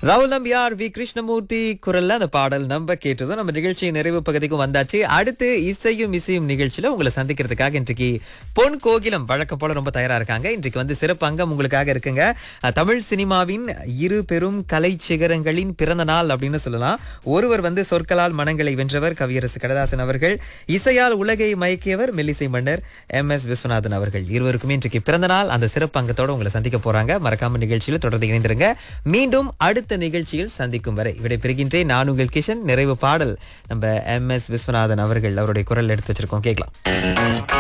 ராகுல் நம்பியார் வி கிருஷ்ணமூர்த்தி குரல்ல அந்த பாடல் நம்ம கேட்டதும் நம்ம நிகழ்ச்சியின் நிறைவு பகுதிக்கும் வந்தாச்சு அடுத்து இசையும் இசையும் நிகழ்ச்சியில உங்களை சந்திக்கிறதுக்காக இன்றைக்கு பொன் கோகிலம் வழக்கம் போல ரொம்ப தயாரா இருக்காங்க இன்றைக்கு வந்து சிறப்பு அங்கம் உங்களுக்காக இருக்குங்க அஹ், தமிழ் சினிமாவின் இரு பெரும் கலை சிகரங்களின் பிறந்த நாள் அப்படின்னு சொல்லலாம் ஒருவர் வந்து சொற்களால் மனங்களை வென்றவர் கவியரசு கடதாசன் அவர்கள் இசையால் உலகை மயக்கியவர் மெல்லிசை மன்னர் எம் எஸ் விஸ்வநாதன் அவர்கள் இருவருக்குமே இன்றைக்கு பிறந்த நாள் அந்த சிறப்பு அங்கத்தோட உங்களை சந்திக்க போறாங்க மறக்காம நிகழ்ச்சியில் தொடர்ந்து இணைந்திருங்க மீண்டும் அடுத்த நிகழ்ச்சியில் சந்திக்கும் வரை விடை பெறுகின்றேன் நான் உங்கள் கிஷன் நிறைவு பாடல் நம்ம எம் எஸ் விஸ்வநாதன் அவர்கள் அவருடைய குரல் எடுத்து வச்சிருக்கோம் கேட்கலாம்